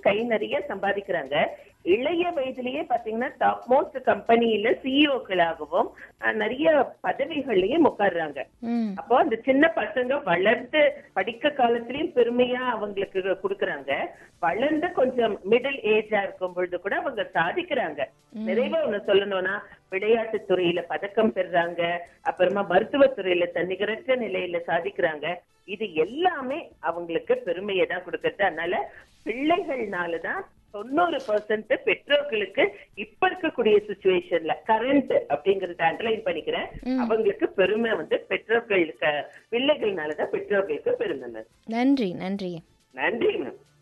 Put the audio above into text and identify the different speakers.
Speaker 1: கை நிறைய சம்பாதிக்கிறாங்க இளைய வயதிலேயே பாத்தீங்கன்னா டாப் மோஸ்ட் கம்பெனியில சிஇஓக்களாகவும் நிறைய பதவிகள்லயும் உட்கார்றாங்க
Speaker 2: ம்
Speaker 1: அப்போ அந்த சின்ன பசங்க வளர்ந்து படிக்க காலத்திலயும் பெருமையா அவங்களுக்கு கொடுக்கறாங்க வளர்ந்து கொஞ்சம் மிடில் ஏஜா இருக்கும் பொழுது கூட அவங்க சாதிக்கிறாங்க நிறைவா ஒண்ணு சொல்லணும்னா விளையாட்டு துறையில பதக்கம் பெறுறாங்க அப்புறமா மருத்துவத்துறையில தன்னிகரற்ற நிலையில சாதிக்கிறாங்க இது எல்லாமே அவங்களுக்கு பெருமையை தான் கொடுக்கறது அதனால பிள்ளைகள்னாலதான் தொண்ணூறு பர்சன்ட் பெற்றோர்களுக்கு இப்ப இருக்கக்கூடிய சுச்சுவேஷன்ல கரண்ட் அப்படிங்கறத அண்டர்லைன் பண்ணிக்கிறேன் அவங்களுக்கு பெருமை வந்து பெற்றோர்களுக்கு பிள்ளைகள்னாலதான் பெற்றோர்களுக்கு பெருமை மேம்
Speaker 2: நன்றி நன்றி
Speaker 1: நன்றி மேம்